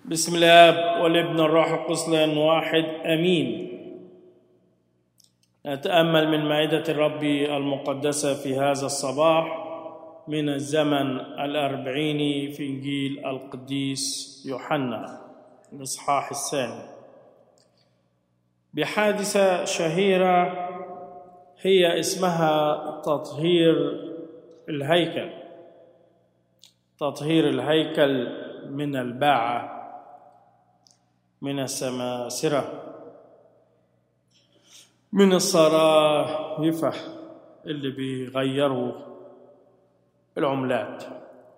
بسم الله والابن الروح القدس لان واحد امين نتامل من مائده الرب المقدسه في هذا الصباح من الزمن الاربعيني في انجيل القديس يوحنا الاصحاح الثاني بحادثه شهيره هي اسمها تطهير الهيكل تطهير الهيكل من الباعه من السماسرة من الصراهفة اللي بيغيروا العملات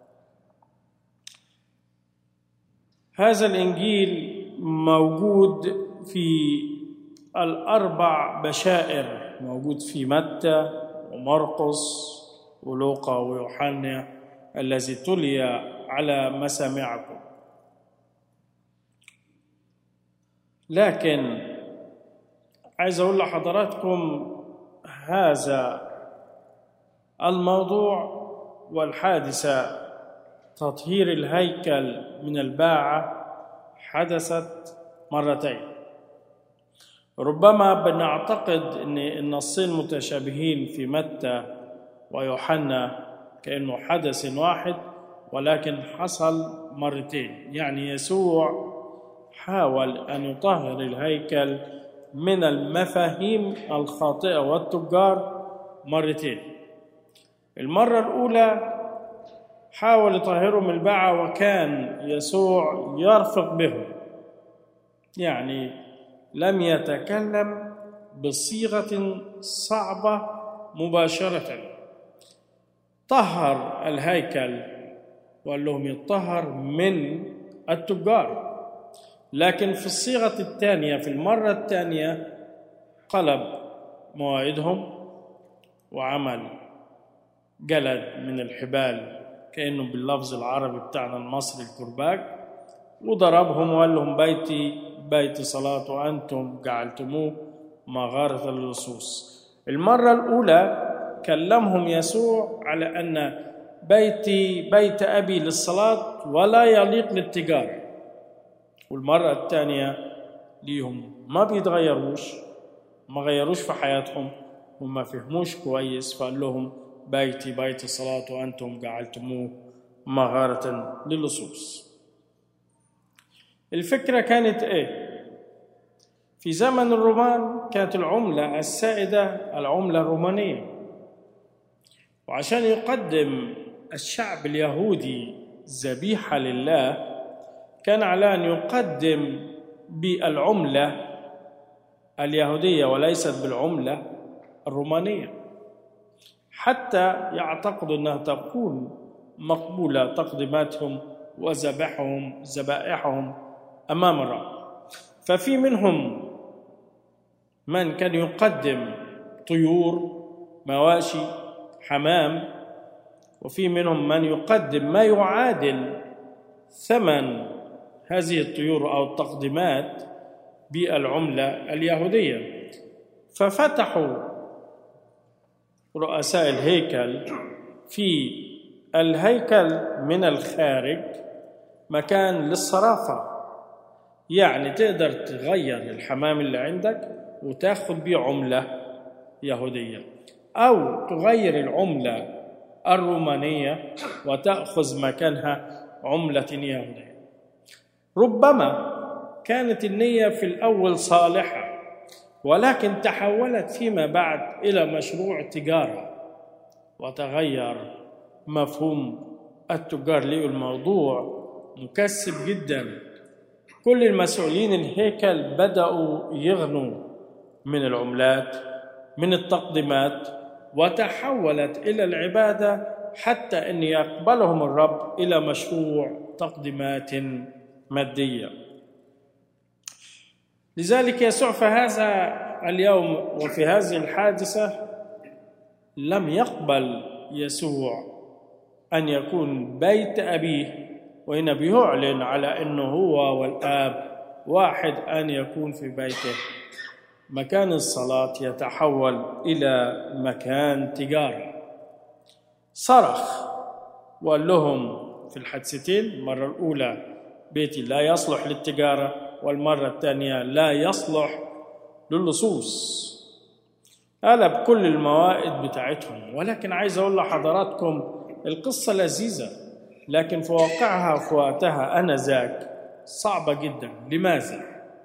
هذا الإنجيل موجود في الأربع بشائر موجود في متى ومرقس ولوقا ويوحنا الذي تلي على مسامعكم لكن عايز اقول لحضراتكم هذا الموضوع والحادثه تطهير الهيكل من الباعه حدثت مرتين ربما بنعتقد ان النصين متشابهين في متى ويوحنا كانه حدث واحد ولكن حصل مرتين يعني يسوع حاول أن يطهر الهيكل من المفاهيم الخاطئة والتجار مرتين المرة الأولى حاول يطهرهم من الباعة وكان يسوع يرفق بهم يعني لم يتكلم بصيغة صعبة مباشرة طهر الهيكل وقال لهم يطهر من التجار لكن في الصيغة الثانية في المرة الثانية قلب مواعيدهم وعمل جلد من الحبال كأنه باللفظ العربي بتاعنا المصري الكرباج وضربهم وقال لهم بيتي بيت صلاة وأنتم جعلتموه مغارة اللصوص المرة الأولى كلمهم يسوع على أن بيتي بيت أبي للصلاة ولا يليق للتجارة والمرة الثانية ليهم ما بيتغيروش ما غيروش في حياتهم وما فهموش كويس فقال لهم بيتي بيت الصلاة وأنتم جعلتموه مغارة للصوص الفكرة كانت إيه؟ في زمن الرومان كانت العملة السائدة العملة الرومانية وعشان يقدم الشعب اليهودي ذبيحة لله كان على أن يقدم بالعملة اليهودية وليست بالعملة الرومانية حتى يعتقدوا أنها تكون مقبولة تقديماتهم وذبائحهم ذبائحهم أمام الرب ففي منهم من كان يقدم طيور مواشي حمام وفي منهم من يقدم ما يعادل ثمن هذه الطيور او التقديمات بالعمله اليهوديه ففتحوا رؤساء الهيكل في الهيكل من الخارج مكان للصرافه يعني تقدر تغير الحمام اللي عندك وتاخذ بيه عمله يهوديه او تغير العمله الرومانيه وتاخذ مكانها عمله يهوديه ربما كانت النية في الأول صالحة ولكن تحولت فيما بعد إلى مشروع تجارة وتغير مفهوم التجار لقوا الموضوع مكسب جدا كل المسؤولين الهيكل بدأوا يغنوا من العملات من التقديمات وتحولت إلى العبادة حتى أن يقبلهم الرب إلى مشروع تقديمات مادية لذلك يسوع في هذا اليوم وفي هذه الحادثة لم يقبل يسوع أن يكون بيت أبيه وهنا بيعلن على أنه هو والآب واحد أن يكون في بيته مكان الصلاة يتحول إلى مكان تجارة صرخ وقال لهم في الحادثتين المرة الأولى بيتي لا يصلح للتجارة والمرة الثانية لا يصلح للصوص هذا بكل الموائد بتاعتهم ولكن عايز أقول لحضراتكم القصة لذيذة لكن في واقعها في وقتها أنا ذاك صعبة جدا لماذا؟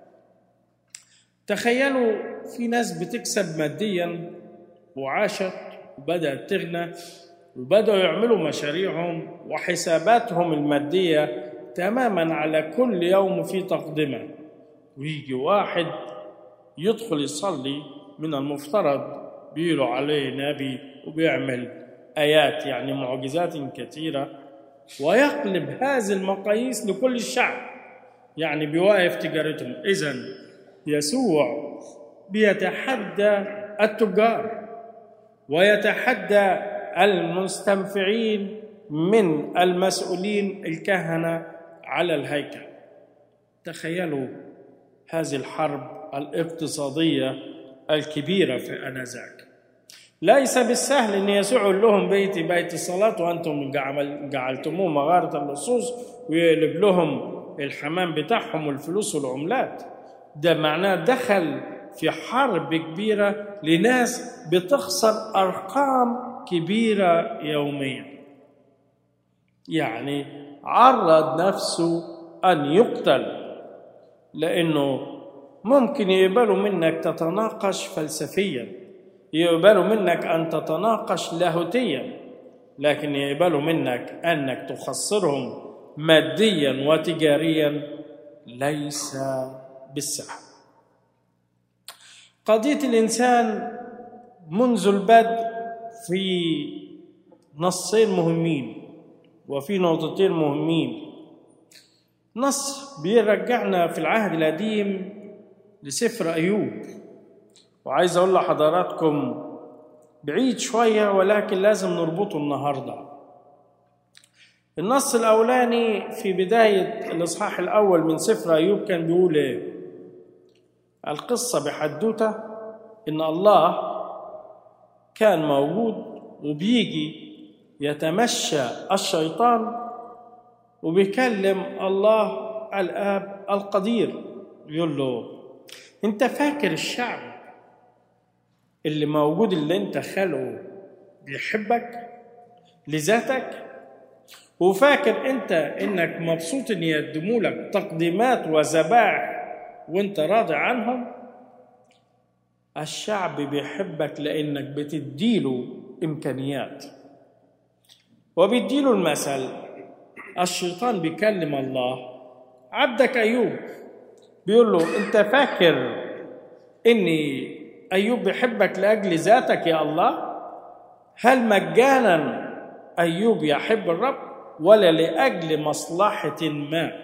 تخيلوا في ناس بتكسب ماديا وعاشت وبدأت تغنى وبدأوا يعملوا مشاريعهم وحساباتهم المادية تماما على كل يوم في تقدمة ويجي واحد يدخل يصلي من المفترض بيقولوا عليه نبي وبيعمل آيات يعني معجزات كثيرة ويقلب هذه المقاييس لكل الشعب يعني بيوقف تجارتهم إذا يسوع بيتحدى التجار ويتحدى المستنفعين من المسؤولين الكهنة على الهيكل تخيلوا هذه الحرب الاقتصادية الكبيرة في آنذاك ليس بالسهل ان يسوع يقول لهم بيتي بيت الصلاه وانتم جعلتموه مغاره اللصوص ويقلب لهم الحمام بتاعهم والفلوس والعملات ده معناه دخل في حرب كبيره لناس بتخسر ارقام كبيره يوميا يعني عرض نفسه ان يقتل لانه ممكن يقبلوا منك تتناقش فلسفيا يقبلوا منك ان تتناقش لاهوتيا لكن يقبلوا منك انك تخسرهم ماديا وتجاريا ليس بالسهل قضيه الانسان منذ البدء في نصين مهمين وفي نقطتين مهمين نص بيرجعنا في العهد القديم لسفر ايوب وعايز اقول لحضراتكم بعيد شويه ولكن لازم نربطه النهارده النص الاولاني في بدايه الاصحاح الاول من سفر ايوب كان بيقول ايه القصه بحدوته ان الله كان موجود وبيجي يتمشى الشيطان وبيكلم الله الاب القدير يقول له انت فاكر الشعب اللي موجود اللي انت خلقه بيحبك لذاتك وفاكر انت انك مبسوط ان يقدموا لك تقديمات وذبائح وانت راضي عنهم الشعب بيحبك لانك بتديله امكانيات وبيديله المثل الشيطان بيكلم الله عبدك ايوب بيقول له انت فاكر اني ايوب بيحبك لاجل ذاتك يا الله هل مجانا ايوب يحب الرب ولا لاجل مصلحه ما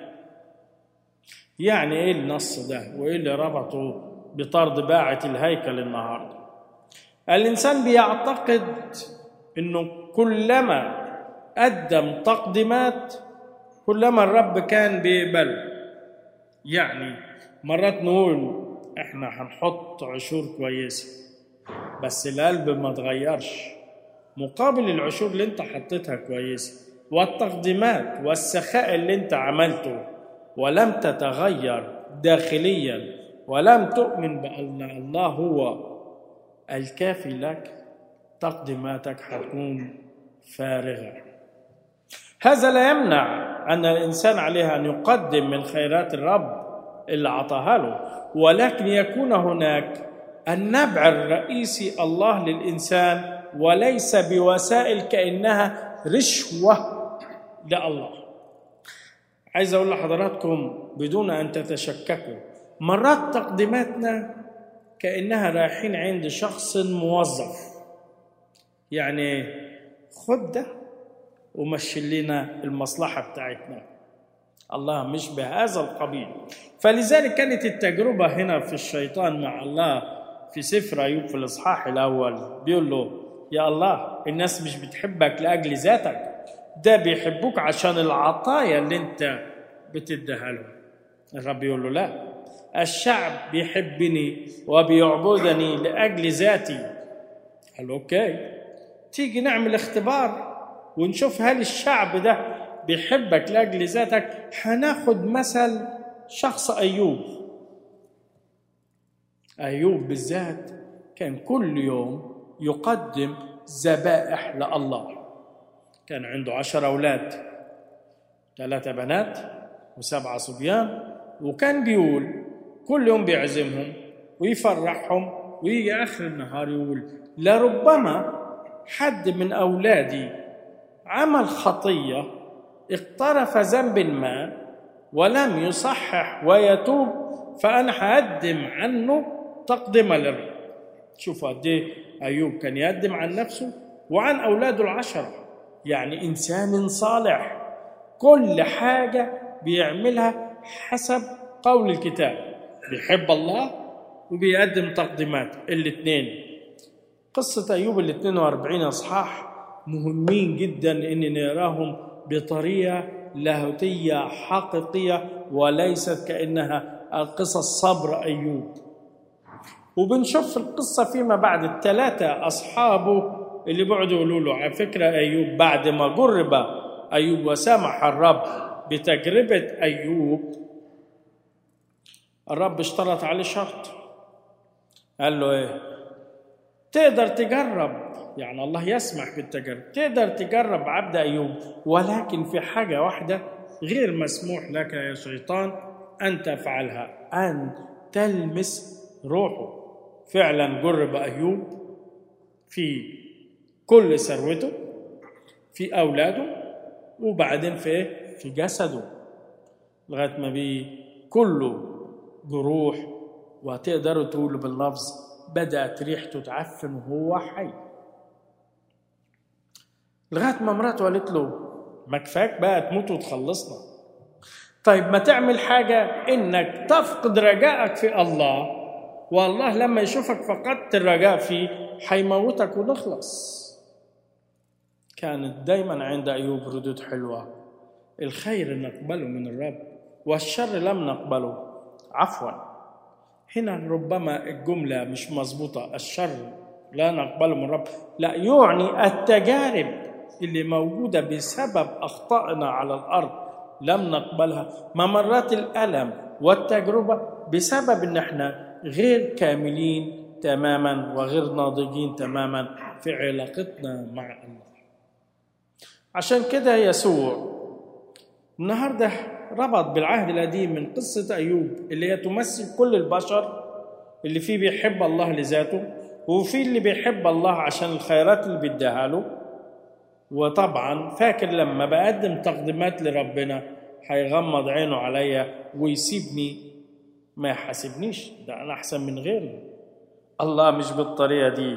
يعني ايه النص ده وايه اللي ربطه بطرد باعة الهيكل النهارده الانسان بيعتقد انه كلما قدم تقديمات كلما الرب كان بيقبله يعني مرات نقول احنا هنحط عشور كويسه بس القلب ما اتغيرش مقابل العشور اللي انت حطيتها كويسه والتقديمات والسخاء اللي انت عملته ولم تتغير داخليا ولم تؤمن بان الله هو الكافي لك تقديماتك حتكون فارغه هذا لا يمنع ان الانسان عليه ان يقدم من خيرات الرب اللي اعطاها له ولكن يكون هناك النبع الرئيسي الله للانسان وليس بوسائل كانها رشوه لله عايز اقول لحضراتكم بدون ان تتشككوا مرات تقديماتنا كانها رايحين عند شخص موظف يعني خد ده ومشي لنا المصلحه بتاعتنا الله مش بهذا القبيل فلذلك كانت التجربة هنا في الشيطان مع الله في سفر أيوب في الإصحاح الأول بيقول له يا الله الناس مش بتحبك لأجل ذاتك ده بيحبوك عشان العطايا اللي انت بتديها لهم الرب يقول له لا الشعب بيحبني وبيعبدني لأجل ذاتي قال له أوكي تيجي نعمل اختبار ونشوف هل الشعب ده بيحبك لاجل ذاتك هناخد مثل شخص ايوب ايوب بالذات كان كل يوم يقدم ذبائح لله كان عنده عشر اولاد ثلاثه بنات وسبعه صبيان وكان بيقول كل يوم بيعزمهم ويفرحهم ويجي اخر النهار يقول لربما حد من اولادي عمل خطيه اقترف ذنب ما ولم يصحح ويتوب فانا هقدم عنه تقدمه للرب شوفوا قد ايه ايوب كان يقدم عن نفسه وعن اولاده العشره يعني انسان صالح كل حاجه بيعملها حسب قول الكتاب بيحب الله وبيقدم تقديمات الاثنين قصة أيوب ال 42 أصحاح مهمين جدا إن نراهم بطريقة لاهوتية حقيقية وليست كأنها قصص صبر أيوب وبنشوف القصة فيما بعد الثلاثة أصحابه اللي بعدوا يقولوا له على فكرة أيوب بعد ما جرب أيوب وسمح الرب بتجربة أيوب الرب اشترط عليه شرط قال له ايه تقدر تجرب يعني الله يسمح بالتجرب تقدر تجرب عبد ايوب ولكن في حاجه واحده غير مسموح لك يا شيطان ان تفعلها ان تلمس روحه فعلا جرب ايوب في كل ثروته في اولاده وبعدين في ايه في جسده لغايه ما بيه كله جروح وتقدروا تقولوا باللفظ بدأت ريحته تعفن وهو حي لغاية ما مراته قالت له ما كفاك بقى تموت وتخلصنا طيب ما تعمل حاجة إنك تفقد رجائك في الله والله لما يشوفك فقدت الرجاء فيه حيموتك ونخلص كانت دايما عند أيوب ردود حلوة الخير نقبله من الرب والشر لم نقبله عفوا هنا ربما الجملة مش مظبوطة الشر لا نقبله من الرب لا يعني التجارب اللي موجودة بسبب أخطائنا على الأرض لم نقبلها ممرات الألم والتجربة بسبب إن احنا غير كاملين تماما وغير ناضجين تماما في علاقتنا مع الله عشان كده يسوع النهارده ربط بالعهد القديم من قصة أيوب اللي هي تمثل كل البشر اللي فيه بيحب الله لذاته وفي اللي بيحب الله عشان الخيرات اللي بيديها له وطبعا فاكر لما بقدم تقديمات لربنا هيغمض عينه عليا ويسيبني ما يحاسبنيش ده أنا أحسن من غيري الله مش بالطريقة دي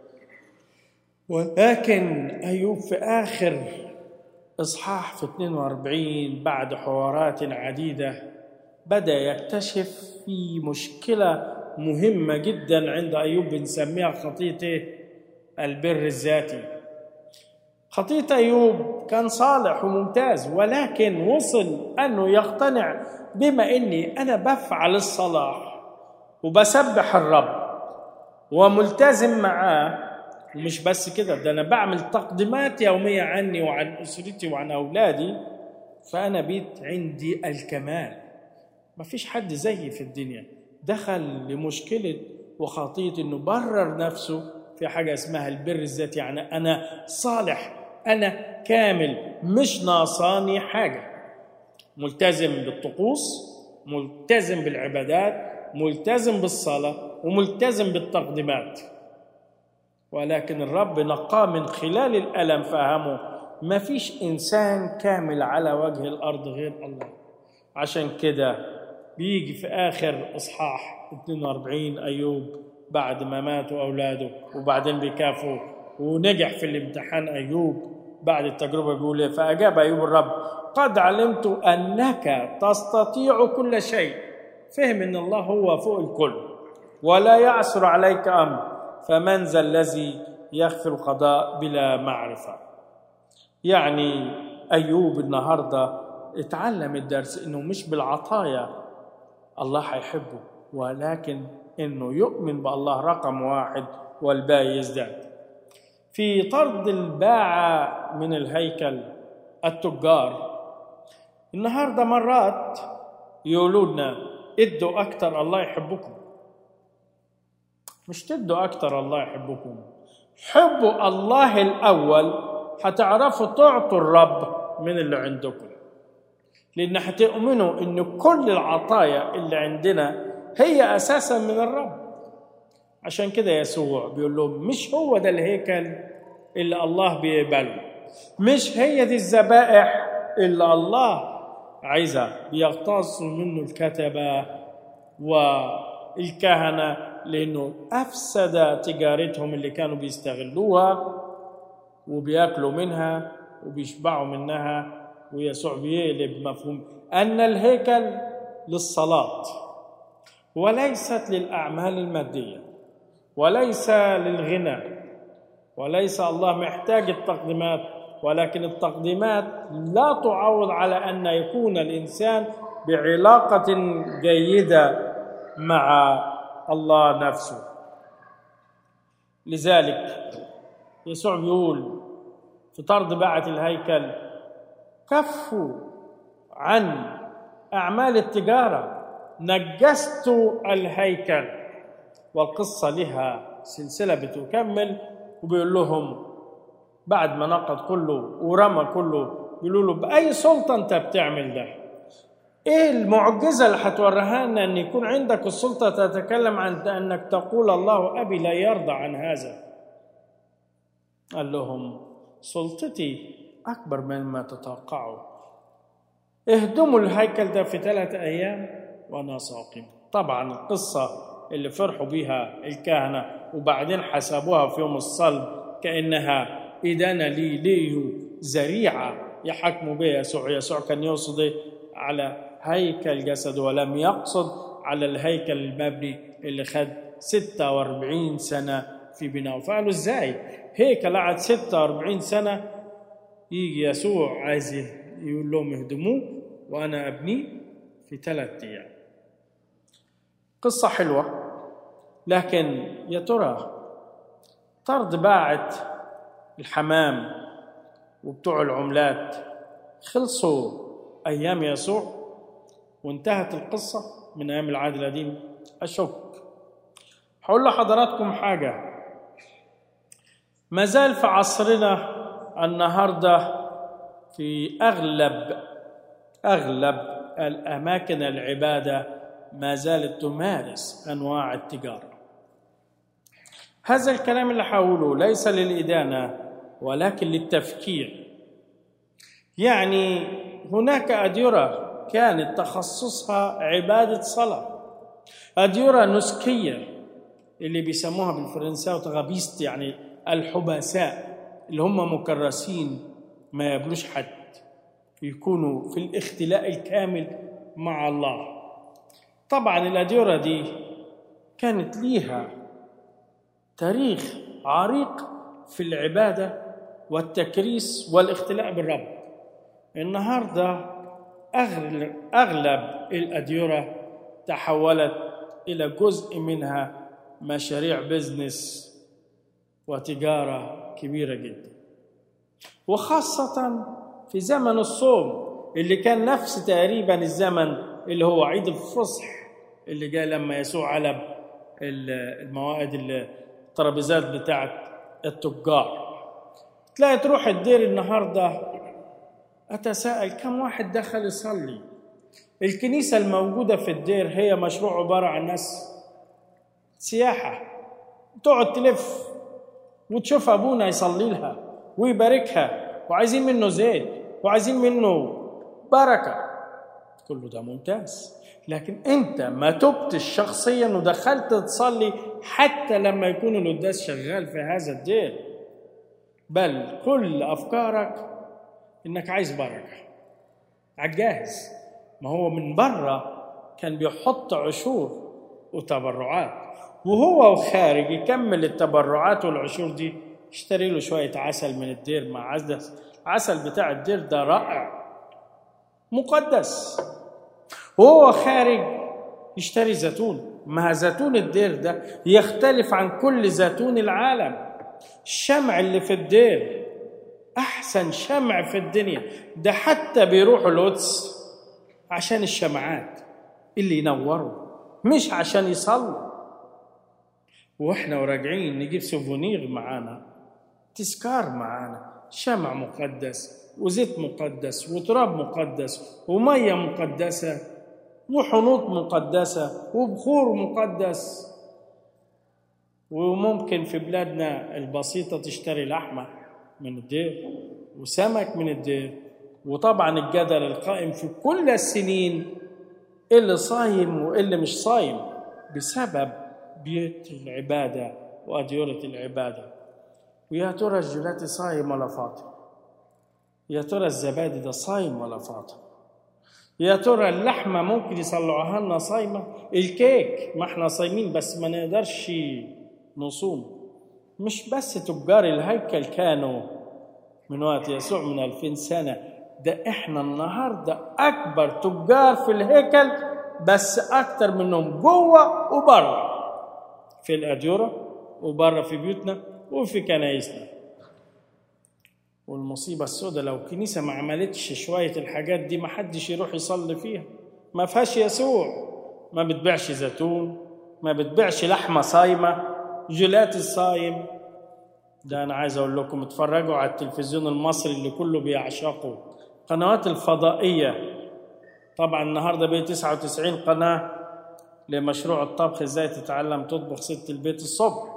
ولكن أيوب في آخر إصحاح في 42 بعد حوارات عديدة بدأ يكتشف في مشكلة مهمة جدا عند أيوب بنسميها خطية البر الذاتي خطية أيوب كان صالح وممتاز ولكن وصل أنه يقتنع بما أني أنا بفعل الصلاح وبسبح الرب وملتزم معاه ومش بس كده ده انا بعمل تقديمات يوميه عني وعن اسرتي وعن اولادي فانا بيت عندي الكمال ما فيش حد زيي في الدنيا دخل لمشكله وخطيه انه برر نفسه في حاجه اسمها البر الذاتي يعني انا صالح انا كامل مش ناقصاني حاجه ملتزم بالطقوس ملتزم بالعبادات ملتزم بالصلاه وملتزم بالتقديمات ولكن الرب نقاه من خلال الألم فهمه ما فيش إنسان كامل على وجه الأرض غير الله عشان كده بيجي في آخر إصحاح 42 أيوب بعد ما ماتوا أولاده وبعدين بيكافوا ونجح في الامتحان أيوب بعد التجربة بيقول إيه؟ فأجاب أيوب الرب قد علمت أنك تستطيع كل شيء فهم أن الله هو فوق الكل ولا يعسر عليك أمر فمن ذا الذي يخفي القضاء بلا معرفة يعني أيوب النهاردة اتعلم الدرس إنه مش بالعطايا الله هيحبه ولكن إنه يؤمن بالله رقم واحد والباقي يزداد في طرد الباعة من الهيكل التجار النهارده مرات يقولوا لنا ادوا اكتر الله يحبكم مش تدوا اكتر الله يحبكم حبوا الله الاول هتعرفوا تعطوا الرب من اللي عندكم لان هتؤمنوا ان كل العطايا اللي عندنا هي اساسا من الرب عشان كده يسوع بيقول لهم مش هو ده الهيكل اللي الله بيقبله مش هي دي الذبائح اللي الله عايزها بيغتصوا منه الكتبة والكهنة لأنه أفسد تجارتهم اللي كانوا بيستغلوها وبياكلوا منها وبيشبعوا منها ويسوع بيقلب مفهوم أن الهيكل للصلاة وليست للأعمال المادية وليس للغنى وليس الله محتاج التقديمات ولكن التقديمات لا تعوض على ان يكون الانسان بعلاقه جيده مع الله نفسه لذلك يسوع بيقول في طرد باعة الهيكل كفوا عن أعمال التجارة نجست الهيكل والقصة لها سلسلة بتكمل وبيقول لهم بعد ما نقض كله ورمى كله بيقولوا له بأي سلطة أنت بتعمل ده؟ إيه المعجزة اللي هتوريها لنا أن يكون عندك السلطة تتكلم عن أنك تقول الله أبي لا يرضى عن هذا؟ قال لهم سلطتي أكبر مما تتوقعوا اهدموا الهيكل ده في ثلاثة أيام وأنا ساقم طبعا القصة اللي فرحوا بيها الكهنة وبعدين حسبوها في يوم الصلب كأنها إدانة لي ليه ذريعة يحكموا بها يسوع يسوع كان يقصد على هيكل جسد ولم يقصد على الهيكل المبني اللي خد 46 سنة في بناءه فقالوا ازاي هيكل قعد 46 سنة يجي يسوع عايز يقول لهم اهدموه وأنا أبنيه في ثلاثة أيام قصة حلوة لكن يا ترى طرد باعت الحمام وبتوع العملات خلصوا أيام يسوع وانتهت القصة من أيام العهد القديم أشك هقول لحضراتكم حاجة ما زال في عصرنا النهاردة في أغلب أغلب الأماكن العبادة ما زالت تمارس أنواع التجارة هذا الكلام اللي حاوله ليس للإدانة ولكن للتفكير يعني هناك أديرة كانت تخصصها عبادة صلاة أديرة نسكية اللي بيسموها بالفرنساوي تغابيست يعني الحبساء اللي هم مكرسين ما يقابلوش حد يكونوا في الاختلاء الكامل مع الله طبعا الأديرة دي كانت ليها تاريخ عريق في العبادة والتكريس والاختلاء بالرب النهاردة أغلب الأديرة تحولت إلى جزء منها مشاريع بزنس وتجارة كبيرة جدا وخاصة في زمن الصوم اللي كان نفس تقريبا الزمن اللي هو عيد الفصح اللي جاء لما يسوع علب الموائد الترابيزات بتاعت التجار تلاقي تروح الدير النهارده اتساءل كم واحد دخل يصلي الكنيسه الموجوده في الدير هي مشروع عباره عن ناس سياحه تقعد تلف وتشوف ابونا يصلي لها ويباركها وعايزين منه زيت وعايزين منه بركه كله ده ممتاز لكن انت ما تبتش شخصيا ودخلت تصلي حتى لما يكون القداس شغال في هذا الدير بل كل افكارك انك عايز بركه عالجاهز ما هو من بره كان بيحط عشور وتبرعات وهو خارج يكمل التبرعات والعشور دي اشتري له شويه عسل من الدير مع عسل العسل بتاع الدير ده رائع مقدس وهو خارج يشتري زيتون ما زيتون الدير ده يختلف عن كل زيتون العالم الشمع اللي في الدير احسن شمع في الدنيا ده حتى بيروحوا القدس عشان الشمعات اللي ينوروا مش عشان يصلوا واحنا وراجعين نجيب سوفونير معانا تذكار معانا شمع مقدس وزيت مقدس وتراب مقدس وميه مقدسه وحنوط مقدسه وبخور مقدس وممكن في بلادنا البسيطه تشتري لحمه من الدير وسمك من الدير وطبعا الجدل القائم في كل السنين اللي صايم واللي مش صايم بسبب بيت العبادة وأديرة العبادة ويا ترى الجلاتي صايم ولا فاطر يا ترى الزبادي ده صايم ولا فاطر يا ترى اللحمة ممكن يصلعوها لنا صايمة الكيك ما احنا صايمين بس ما نقدرش نصوم مش بس تجار الهيكل كانوا من وقت يسوع من ألفين سنة ده احنا النهاردة أكبر تجار في الهيكل بس أكتر منهم جوه وبره في الأجورة وبره في بيوتنا وفي كنايسنا والمصيبة السوداء لو الكنيسة ما عملتش شوية الحاجات دي ما حدش يروح يصلي فيها ما فيهاش يسوع ما بتبيعش زيتون ما بتبيعش لحمة صايمة جيلاتي صايم ده أنا عايز أقول لكم اتفرجوا على التلفزيون المصري اللي كله بيعشقه قنوات الفضائية طبعا النهاردة بقى 99 قناة لمشروع الطبخ ازاي تتعلم تطبخ ست البيت الصبح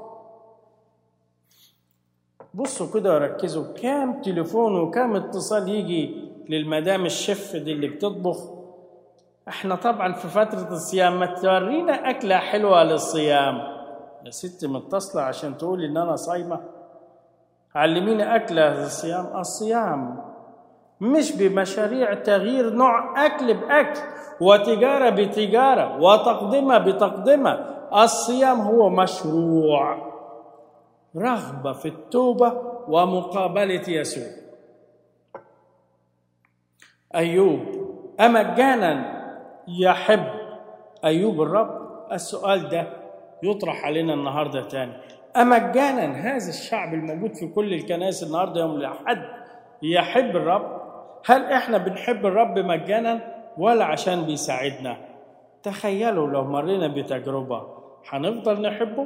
بصوا كده وركزوا كام تليفون وكام اتصال يجي للمدام الشيف دي اللي بتطبخ احنا طبعا في فترة الصيام ما تورينا أكلة حلوة للصيام يا ست متصلة عشان تقولي إن أنا صايمة علميني أكلة للصيام الصيام مش بمشاريع تغيير نوع أكل بأكل وتجارة بتجارة وتقدمة بتقدمة الصيام هو مشروع رغبة في التوبة ومقابلة يسوع أيوب أمجانا يحب أيوب الرب السؤال ده يطرح علينا النهاردة تاني أمجانا هذا الشعب الموجود في كل الكنائس النهاردة يوم الأحد يحب الرب هل إحنا بنحب الرب مجانا ولا عشان بيساعدنا تخيلوا لو مرينا بتجربة هنفضل نحبه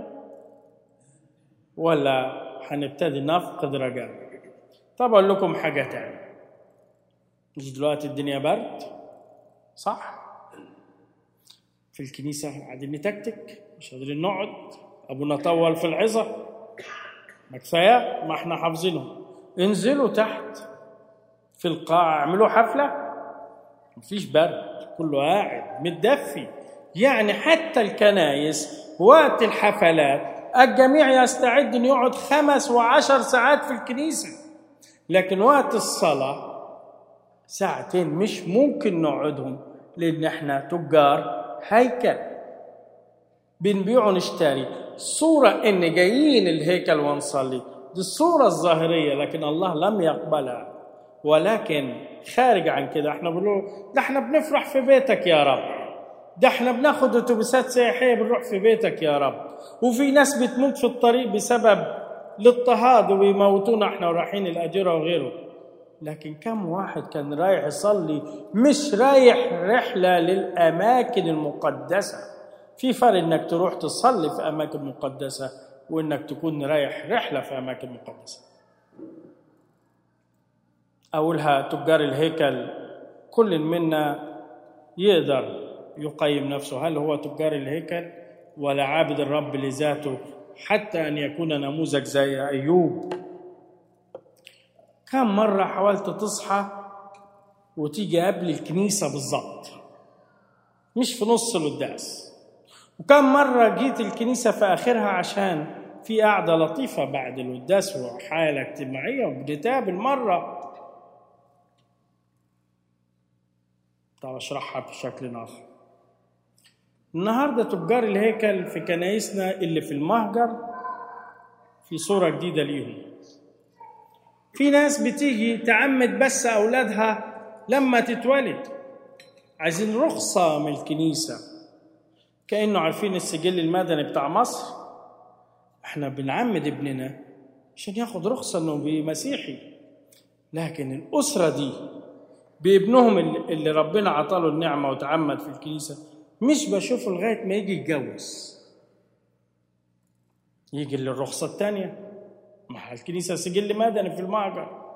ولا هنبتدي نفقد رجاء طب اقول لكم حاجه تانية مش دلوقتي الدنيا برد صح في الكنيسة قاعدين نتكتك مش قادرين نقعد أبونا طول في العظة ما كفاية ما احنا حافظينه انزلوا تحت في القاعة اعملوا حفلة مفيش برد كله قاعد متدفي يعني حتى الكنايس وقت الحفلات الجميع يستعد أن يقعد خمس وعشر ساعات في الكنيسة لكن وقت الصلاة ساعتين مش ممكن نقعدهم لأن احنا تجار هيكل بنبيع ونشتري صورة إن جايين الهيكل ونصلي دي الصورة الظاهرية لكن الله لم يقبلها ولكن خارج عن كده احنا بنقول ده احنا بنفرح في بيتك يا رب ده احنا بناخد اتوبيسات سياحيه بنروح في بيتك يا رب وفي ناس بتموت في الطريق بسبب الاضطهاد وبيموتونا احنا ورايحين الاجره وغيره لكن كم واحد كان رايح يصلي مش رايح رحله للاماكن المقدسه في فرق انك تروح تصلي في اماكن مقدسه وانك تكون رايح رحله في اماكن مقدسه اولها تجار الهيكل كل منا يقدر يقيم نفسه هل هو تجار الهيكل ولا عابد الرب لذاته حتى ان يكون نموذج زي ايوب كم مره حاولت تصحى وتيجي قبل الكنيسه بالظبط مش في نص القداس وكم مره جيت الكنيسه في اخرها عشان في قعده لطيفه بعد القداس وحاله اجتماعيه وبنتقابل مره طب اشرحها بشكل اخر النهارده تجار الهيكل في كنايسنا اللي في المهجر في صوره جديده ليهم في ناس بتيجي تعمد بس اولادها لما تتولد عايزين رخصه من الكنيسه كانه عارفين السجل المدني بتاع مصر احنا بنعمد ابننا عشان ياخد رخصه انه مسيحي لكن الاسره دي بابنهم اللي ربنا عطاله النعمة وتعمد في الكنيسة مش بشوفه لغاية ما يجي يتجوز يجي للرخصة الثانية مع الكنيسة سجل مدني في المعجر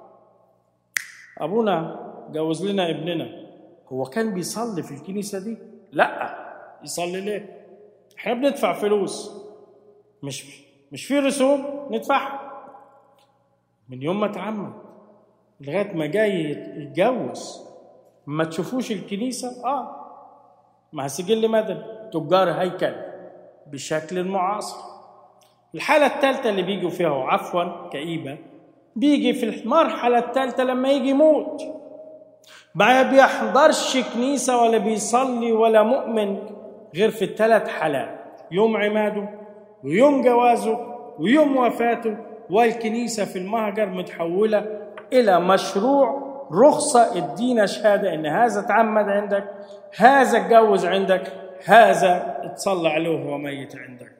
أبونا جوز لنا ابننا هو كان بيصلي في الكنيسة دي؟ لا يصلي ليه؟ احنا بندفع فلوس مش مش في رسوم ندفعها من يوم ما اتعمد لغايه ما جاي يتجوز ما تشوفوش الكنيسه اه مع سجل مدني تجار هيكل بشكل معاصر الحالة الثالثة اللي بيجوا فيها عفوا كئيبة بيجي في المرحلة الثالثة لما يجي يموت ما بيحضرش كنيسة ولا بيصلي ولا مؤمن غير في الثلاث حالات يوم عماده ويوم جوازه ويوم وفاته والكنيسة في المهجر متحولة إلى مشروع رخصة ادينا شهادة إن هذا تعمد عندك هذا اتجوز عندك هذا اتصلى عليه وهو ميت عندك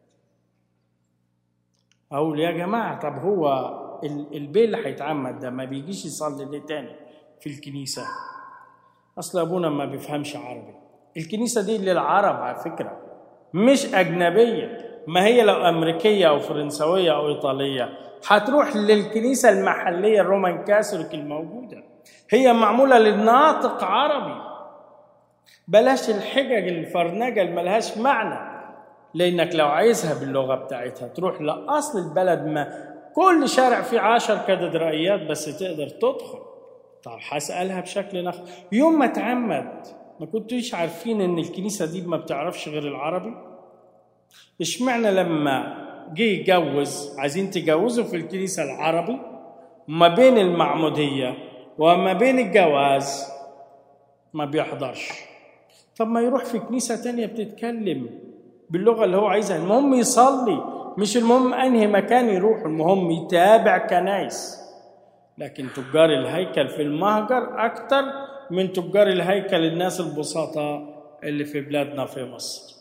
أقول يا جماعة طب هو البيه اللي هيتعمد ده ما بيجيش يصلي ليه تاني في الكنيسة أصل أبونا ما بيفهمش عربي الكنيسة دي للعرب على فكرة مش أجنبية ما هي لو أمريكية أو فرنسوية أو إيطالية هتروح للكنيسة المحلية الرومان كاثوليك الموجودة هي معمولة للناطق عربي بلاش الحجج الفرنجة اللي ملهاش معنى لأنك لو عايزها باللغة بتاعتها تروح لأصل البلد ما كل شارع فيه عشر كاتدرائيات بس تقدر تدخل طب هسألها بشكل نخ يوم ما اتعمد ما كنتوش عارفين ان الكنيسة دي ما بتعرفش غير العربي اشمعنى لما جه يتجوز عايزين تجوزوا في الكنيسة العربي ما بين المعمودية وما بين الجواز ما بيحضرش طب ما يروح في كنيسة تانية بتتكلم باللغة اللي هو عايزها المهم يصلي مش المهم أنهي مكان يروح المهم يتابع كنايس لكن تجار الهيكل في المهجر أكتر من تجار الهيكل الناس البساطة اللي في بلادنا في مصر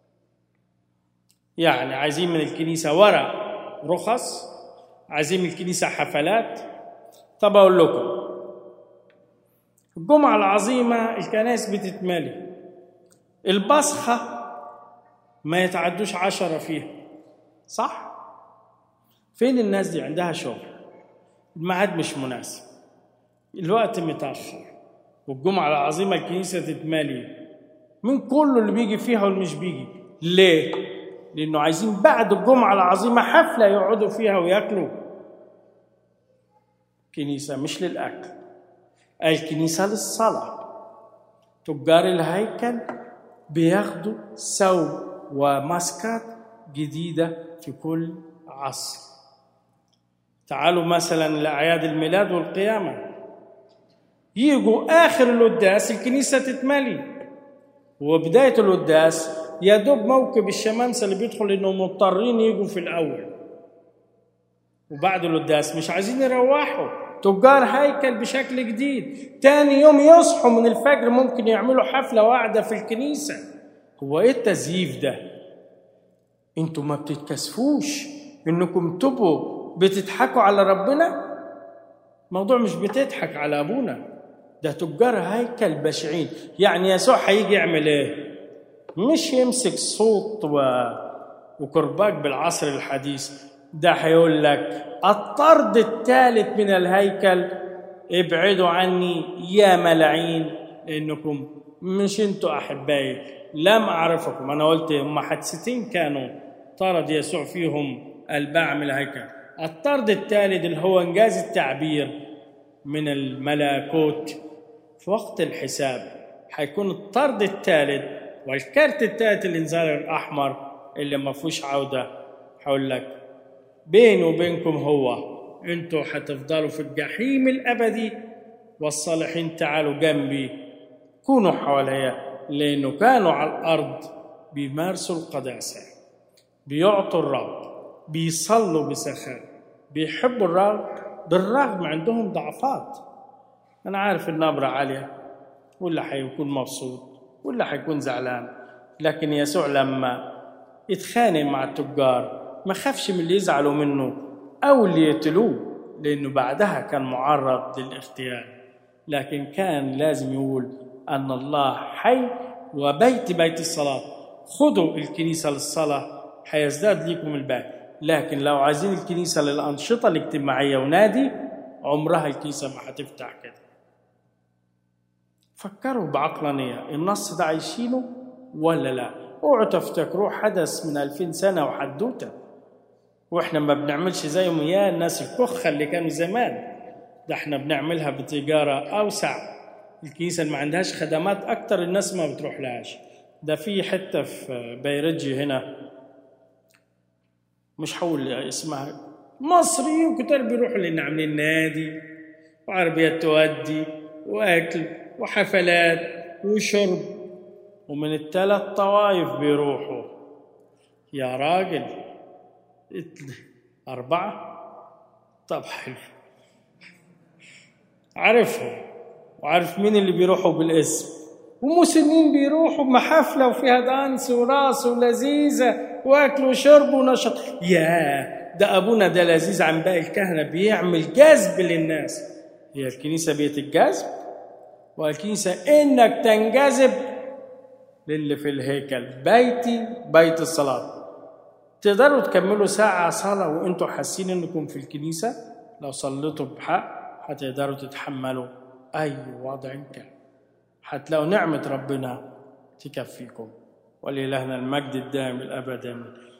يعني عايزين من الكنيسة ورق رخص عايزين من الكنيسة حفلات طب أقول لكم الجمعة العظيمة الكنائس بتتملي البصخة ما يتعدوش عشرة فيها صح؟ فين الناس دي عندها شغل الميعاد مش مناسب الوقت متأخر والجمعة العظيمة الكنيسة تتملي من كله اللي بيجي فيها واللي مش بيجي ليه؟ لأنه عايزين بعد الجمعة العظيمة حفلة يقعدوا فيها وياكلوا كنيسة مش للأكل الكنيسة للصلاة تجار الهيكل بياخدوا ثوب وماسكات جديدة في كل عصر تعالوا مثلا لأعياد الميلاد والقيامة يجوا آخر القداس الكنيسة تتملي وبداية القداس يا دوب موكب الشمامسة اللي بيدخل إنهم مضطرين يجوا في الأول وبعد القداس مش عايزين يروحوا تجار هيكل بشكل جديد تاني يوم يصحوا من الفجر ممكن يعملوا حفلة واحدة في الكنيسة هو ايه التزييف ده انتوا ما بتتكسفوش انكم تبقوا بتضحكوا على ربنا موضوع مش بتضحك على ابونا ده تجار هيكل بشعين يعني يسوع هيجي يعمل ايه مش يمسك صوت و... وكرباج بالعصر الحديث ده هيقول لك الطرد الثالث من الهيكل ابعدوا عني يا ملاعين لانكم مش انتوا احبائي لم اعرفكم انا قلت هم حادثتين كانوا طرد يسوع فيهم الباع من الهيكل الطرد الثالث اللي هو انجاز التعبير من الملكوت في وقت الحساب حيكون الطرد الثالث والكارت الثالث الانذار الاحمر اللي ما فيهوش عوده هقول لك بيني وبينكم هو انتوا حتفضلوا في الجحيم الابدي والصالحين تعالوا جنبي كونوا حواليا لانه كانوا على الارض بيمارسوا القداسه بيعطوا الرب بيصلوا بسخاء بيحبوا الرب بالرغم عندهم ضعفات انا عارف النبره عاليه ولا حيكون مبسوط ولا حيكون زعلان لكن يسوع لما يتخانق مع التجار ما خافش من اللي يزعلوا منه او اللي يقتلوه لانه بعدها كان معرض للاغتيال لكن كان لازم يقول أن الله حي وبيت بيت الصلاة خذوا الكنيسة للصلاة حيزداد لكم الباقي لكن لو عايزين الكنيسة للأنشطة الاجتماعية ونادي عمرها الكنيسة ما هتفتح كده فكروا بعقلانية النص ده عايشينه ولا لا اوعوا تفتكروه حدث من ألفين سنة وحدوتة واحنا ما بنعملش زيهم يا الناس الكخة اللي كانوا زمان ده احنا بنعملها بتجارة أوسع الكنيسة اللي ما عندهاش خدمات أكتر الناس ما بتروح لهاش ده في حتة في بيرجي هنا مش هقول اسمها مصري كتير بيروحوا لان عاملين نادي وعربيات تودي واكل وحفلات وشرب ومن الثلاث طوائف بيروحوا يا راجل أربعة طب حلو عارفهم وعارف مين اللي بيروحوا بالاسم ومسلمين بيروحوا بمحفلة وفيها دانس وراس ولذيذة واكل وشرب ونشط يا ده ابونا ده لذيذ عن باقي الكهنه بيعمل جذب للناس هي الكنيسه بيت الجذب والكنيسه انك تنجذب للي في الهيكل بيتي بيت الصلاه تقدروا تكملوا ساعة صلاة وانتوا حاسين انكم في الكنيسة لو صليتوا بحق هتقدروا تتحملوا أي وضع كان هتلاقوا نعمة ربنا تكفيكم ولإلهنا المجد الدائم الأبد آمين